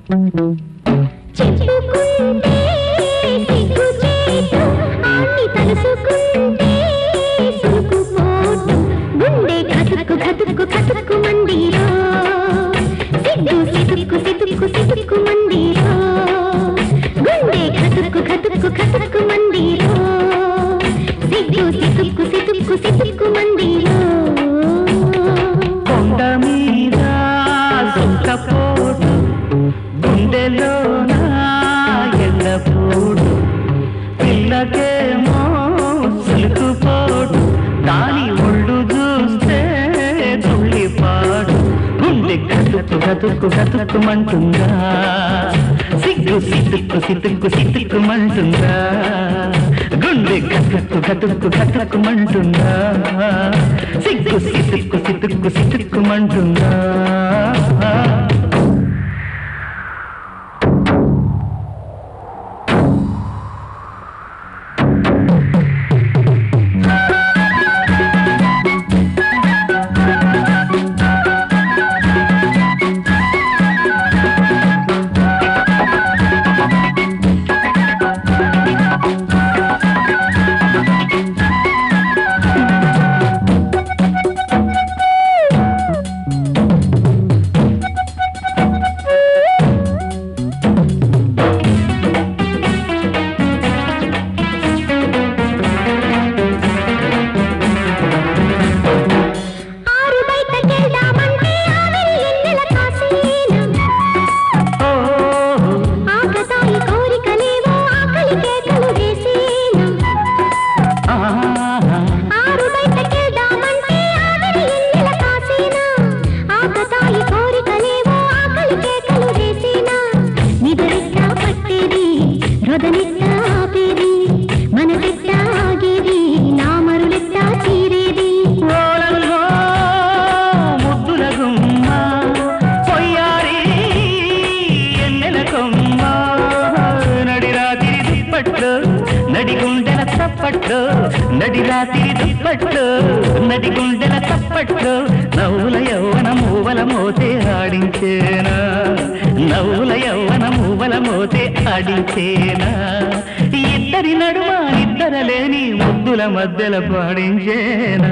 చెప్పుకుంటే సిగ్గు చేటు ఆన్ని తలుసుకుంటే సులుకు పోటు గుండె కతుక్కు కతుక్కు కతుక్కు మందిరో సిగ్గు సితుక్కు సితుక్కు సితుక్కు మందిరో గుండె కతుక్కు కతుక్కు కతుక్కు మందిరో సిగ్గు సితుక్కు సితుక్కు సితుక్కు మందిరో కొండ మీద సుంకపోటు గుండెలోన ఎల్లపోటు పిల్లకేమో సులుకుపోటు దాని ఒళ్ళు చూస్తే తుళ్ళిపాడు గుండె గతుక్కు గతుక్కు గతుక్కుమంటుందా సిగ్గు సితుక్కు సితుక్కు సితుక్కుమంటుందా గుండె గతుక్కు గతుక్కు గతుక్కుమంటుందా సిగ్గు సితుక్కు సితుక్కు సితుక్కుమంటుందా ఆరు బయటకెళ్దామంటే ఆవిరి ఎన్నెల కాసేనా ఓ ఆకతాయి కోరికలేవో ఆకలి కేకలు వేసేనా ఆహా ఆరు బయటకెళ్దామంటే ఆవిరి ఎన్నెల కాసేనా ఆకతాయి కోరికలేవో ఆకలి కేకలు వేసేనా నిదరెట్ట పట్టేది రొదనెట్ట ఆపేది మనసెట్ట ఆగేది నా మరులెట్ట చీరేది ఓలల్లో ముద్దుల గుమ్మ పొయ్యారి ఎన్నెల కొమ్మ నడిరాతిరి దుప్పట్లు నడిగుండెల తప్పట్లు నడిరాతిరి దుప్పట్లు నడిగుండెల తప్పట్లు నవ్వుల యవ్వన మూవల మోతే ఆడించేనా నవ్వుల యవ్వన మూవల మోతే ఆడించేనా ఇద్దరి నడుమ ఇద్దరలేని ముద్దుల మధ్యల పాడించేనా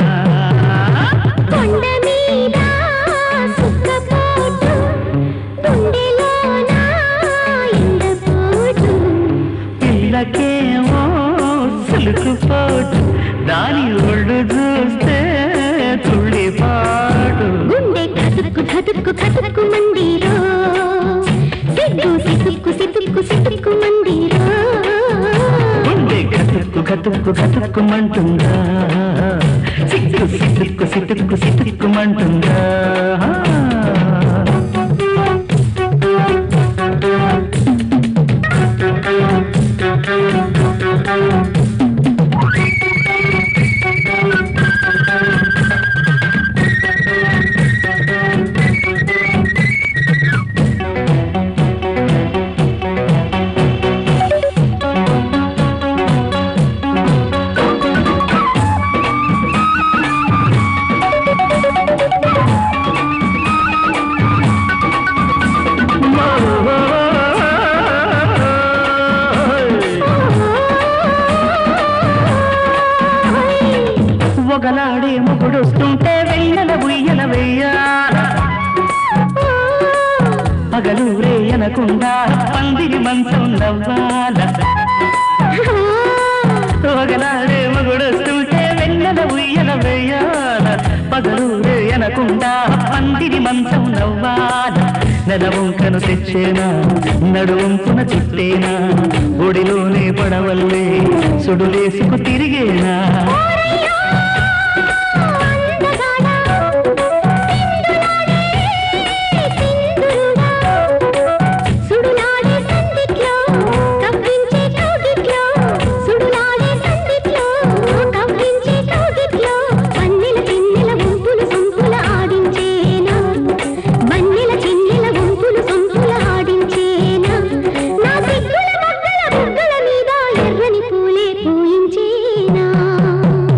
కొండ మీద సుఖపోటు గుండెలోన ఎండపోటు పిల్లకేమో సులుకుపోటు దాని ఒళ్ళు చూస్తే తుళ్ళిపాటు గుండె కతుక్కు కతుక్కు కతుక్కు మందిరో సిగ్గు సితుక్కు సితుక్కు సితుక్కు మందిరో గుండె గతుక్కు గతుక్కు గతుక్కుమంటుందా సిక్కు సితుక్కు సితుక్కు సితుక్కుమంటుందా ఒకలాడే మొగుడొస్తుంటే వెయ్యల ఉయ్యల వెయ్యాల పగలు రేయనకుండా పందిరి మంచం నవ్వాల ఒకలాడే మొగుడొస్తుంటే వెన్నెల ఉయ్యల వెయ్యాల పగలు రేయనకుండా పందిరి మంచం నవ్వాల నెలవంకను తెచ్చేనా నడువంపున చుట్టేనా ఒడిలోనే పడవల్లే సుడులేసుకు తిరిగేనా సుడులాడే సందిట్లో కవ్వించే కౌగిట్లో సుడులాడే సందిట్లో కవ్వించే కౌగిట్లో వన్నెల చిన్నెల గుంపులు సొంపుల ఆడించేనా వన్నెల చిన్నెల గుంపులు సొంపుల ఆడించేనా నా సిగ్గుల మొగ్గల బుగ్గల మీద ఎర్రని పూలే పూయించేనా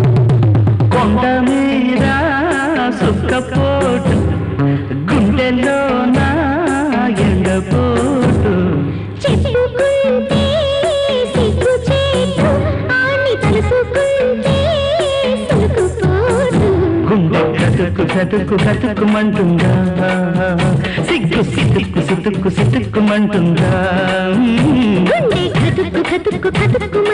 కతుక్కు కతుక్కుమంటుందా సిగ్గు సితుక్కు సితుక్కు సితుక్కుమంటుందా గుండె కతుక్కు కతుక్కు కతుక్కు